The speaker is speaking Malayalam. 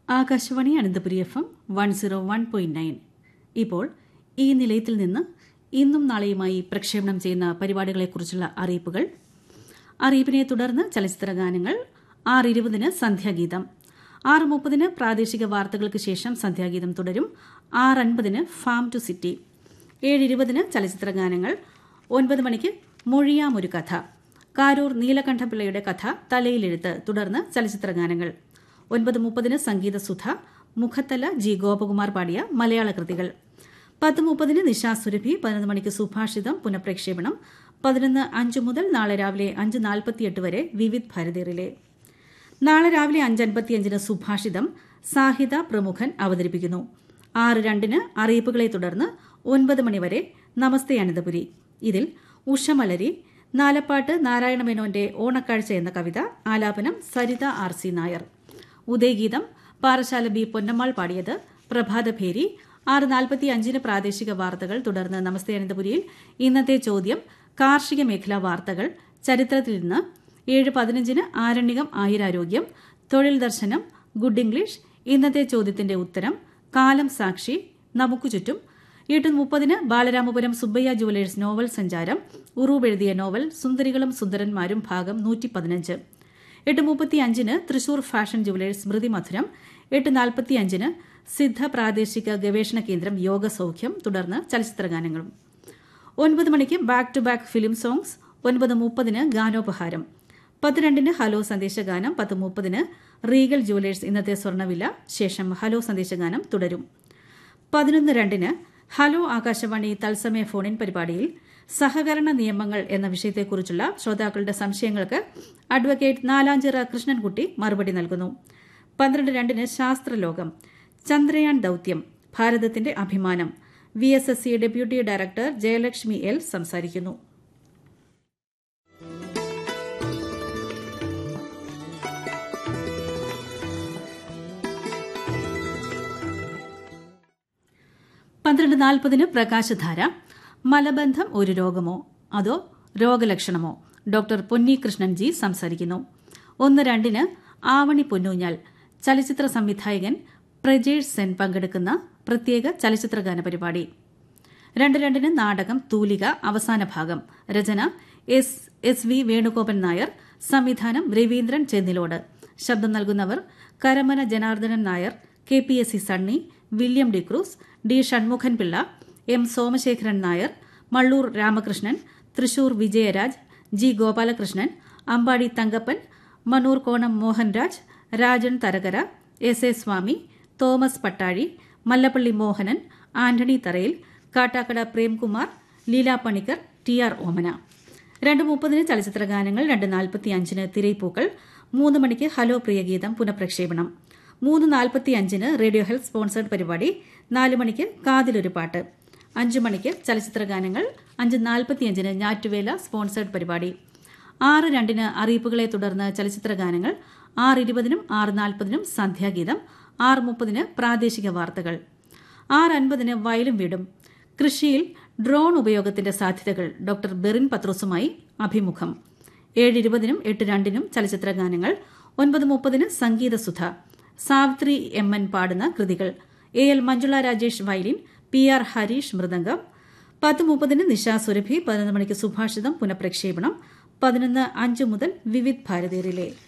Akashvani Ananthapuri F M one zero one point nine ഇപ്പോൾ ഈ നിലയത്തിൽ നിന്ന് ഇന്നും നാളെയുമായി പ്രക്ഷേപണം ചെയ്യുന്ന പരിപാടികളെക്കുറിച്ചുള്ള അറിയിപ്പുകൾ അറിയിപ്പിനെ തുടർന്ന് ചലച്ചിത്ര ഗാനങ്ങൾ ആറ് ഇരുപതിന് സന്ധ്യാഗീതം ആറ് മുപ്പതിന് പ്രാദേശിക വാർത്തകൾക്ക് ശേഷം സന്ധ്യാഗീതം തുടരും ആറ് അൻപതിന് ഫാം ടു സിറ്റി ഏഴ് ഇരുപതിന് ചലച്ചിത്ര ഗാനങ്ങൾ ഒൻപത് മണിക്ക് മൊഴിയാമൊരു കഥ കാരൂർ നീലകണ്ഠപിള്ളയുടെ കഥ തലയിലെഴുത്ത് തുടർന്ന് ചലച്ചിത്ര ഗാനങ്ങൾ ഒൻപത് മുപ്പതിന് സംഗീത സുധ മുഖത്തല ജി ഗോപകുമാർ പാടിയ മലയാള കൃതികൾ പത്ത് മുപ്പതിന് നിശാ സുരഭി പതിനൊന്ന് മണിക്ക് സുഭാഷിതം പുനഃപ്രക്ഷേപണം പതിനൊന്ന് അഞ്ച് മുതൽ നാളെ രാവിലെ അഞ്ച് നാൽപ്പത്തിയെട്ട് വരെ വിവിധ് ഭാരതി റിലേ നാളെ രാവിലെ അഞ്ച് അൻപത്തിയഞ്ചിന് സുഭാഷിതം സാഹിത പ്രമുഖൻ അവതരിപ്പിക്കുന്നു ആറ് രണ്ടിന് അറിയിപ്പുകളെ തുടർന്ന് ഒൻപത് മണിവരെ നമസ്തേ അനന്തപുരി ഇതിൽ ഉഷമലരി നാലപ്പാട്ട് നാരായണ മേനോന്റെ ഓണക്കാഴ്ച എന്ന കവിത ആലാപനം Saritha R C Nair Udayageetham Parassala B Ponnammal പാടിയത് പ്രഭാതഭേരി ആറ് നാൽപ്പത്തി അഞ്ചിന് പ്രാദേശിക വാർത്തകൾ തുടർന്ന് നമസ്തേ അനന്തപുരിയിൽ ഇന്നത്തെ ചോദ്യം കാർഷിക മേഖലാ വാർത്തകൾ ചരിത്രത്തിൽ നിന്ന് ഏഴ് പതിനഞ്ചിന് ആരണ്യകം ആയുരാരോഗ്യം തൊഴിൽ ദർശനം ഗുഡ് ഇംഗ്ലീഷ് ഇന്നത്തെ ചോദ്യത്തിന്റെ ഉത്തരം കാലം സാക്ഷി നമുക്ക് ചുറ്റും എട്ട് മുപ്പതിന് ബാലരാമപുരം സുബ്ബയ്യ ജുവലേഴ്സ് നോവൽ സഞ്ചാരം ഉറൂബ് എഴുതിയ നോവൽ സുന്ദരികളും സുന്ദരന്മാരും ഭാഗം നൂറ്റി പതിനഞ്ച് എട്ട് മുപ്പത്തി അഞ്ചിന് തൃശൂർ ഫാഷൻ ജുവലേഴ്സ് സ്മൃതി മധുരം എട്ട് നാൽപ്പത്തി അഞ്ചിന് സിദ്ധ പ്രാദേശിക ഗവേഷണ കേന്ദ്രം യോഗ സൌഖ്യം തുടർന്ന് ചലച്ചിത്രഗാനങ്ങളും ഒൻപത് മണിക്ക് back to back film songs ഒൻപത് മുപ്പതിന് ഗാനോപഹാരം പത്ത് രണ്ടിന് ഹലോ സന്ദേശഗാനം പത്ത് മുപ്പതിന് റീഗൽ ജുവലേഴ്സ് ഇന്നത്തെ സ്വർണ്ണവില ശേഷം ഹലോ സന്ദേശഗാനം തുടരും പതിനൊന്ന് രണ്ടിന് ഹലോ ആകാശവാണി തത്സമയ ഫോണിൻ പരിപാടിയിൽ സഹകരണ നിയമങ്ങൾ എന്ന വിഷയത്തെക്കുറിച്ചുള്ള ശ്രോതാക്കളുടെ സംശയങ്ങൾക്ക് അഡ്വക്കേറ്റ് നാലാഞ്ചിറ കൃഷ്ണൻകുട്ടി മറുപടി നൽകുന്നു പന്ത്രണ്ട് രണ്ടിന് ശാസ്ത്രലോകം ചന്ദ്രയാൻ ദൌത്യം ഭാരതത്തിന്റെ അഭിമാനം V S S C deputy director Jayalakshmi L സംസാരിക്കുന്നു പന്ത്രണ്ട് നാൽപ്പതിന് പ്രകാശധാര മലബന്ധം ഒരു രോഗമോ അതോ രോഗലക്ഷണമോ ഡോക്ടർ പൊന്നി കൃഷ്ണൻ ജി സംസാരിക്കുന്നു ഒന്ന് രണ്ടിന് ആവണി പൊന്നൂഞ്ഞാൽ ചലച്ചിത്ര സംവിധായകൻ പ്രജേഷ് സെൻ പങ്കെടുക്കുന്ന പ്രത്യേക ചലച്ചിത്രഗാന പരിപാടി രണ്ട് രണ്ടിന് നാടകം തൂലിക അവസാന ഭാഗം രചന S S V Venugopan Nair സംവിധാനം രവീന്ദ്രൻ ചെന്നിലോട് ശബ്ദം നൽകുന്നവർ Karamana Janardhanan Nair K P S C Sunny William D'Cruz D Shanmughan Pillai M Somasekharan Nair Mallur Ramakrishnan Thrissur Vijayaraj G Gopalakrishnan Ambadi Thankappan Manoor Konam Mohanraj Rajan Tharakara S A Swami Thomas Pattazhi Mallappally Mohanan Antony Tharayil Kattakkada Premkumar Leela Panicker T R Omana രണ്ട് മുപ്പതിന് ചലച്ചിത്ര ഗാനങ്ങൾ രണ്ട് നാൽപ്പത്തി അഞ്ചിന് തിരയിപ്പൂക്കൾ മൂന്ന് മണിക്ക് ഹലോ പ്രിയഗീതം പുനഃപ്രക്ഷേപണം മൂന്ന് നാൽപ്പത്തി അഞ്ചിന് റേഡിയോ ഹെൽത്ത് സ്പോൺസേഡ് പരിപാടി നാല് മണിക്ക് കാതിലൊരു പാട്ട് അഞ്ച് മണിക്ക് ചലച്ചിത്ര ഗാനങ്ങൾ അഞ്ച് നാൽപ്പത്തിയഞ്ചിന് ഞാറ്റുവേല സ്പോൺസേഡ് പരിപാടി ആറ് രണ്ടിന് അറിയിപ്പുകളെ തുടർന്ന് ചലച്ചിത്ര ഗാനങ്ങൾ ആറ് ഇരുപതിനും ആറ് നാൽപ്പതിനും സന്ധ്യാഗീതം ആറ് മുപ്പതിന് പ്രാദേശിക വാർത്തകൾ ആറ് അൻപതിന് വയലും വീടും കൃഷിയിൽ ഡ്രോൺ ഉപയോഗത്തിന്റെ സാധ്യതകൾ ഡോക്ടർ ബെറിൻ പത്രോസുമായി അഭിമുഖം ഏഴ് ഇരുപതിനും എട്ട് രണ്ടിനും ചലച്ചിത്ര ഗാനങ്ങൾ ഒൻപത് മുപ്പതിന് സംഗീതസുധ സാവിത്രി എം എൻ പാടുന്ന കൃതികൾ A L Manjula Rajesh violin P R Harish mridangam പത്ത് മുപ്പതിന് നിശാ സുരഭി പതിനൊന്ന് മണിക്ക് സുഭാഷിതം പുനഃപ്രക്ഷേപണം പതിനൊന്ന് അഞ്ച് മുതൽ വിവിധ് ഭാരതീയറിലെ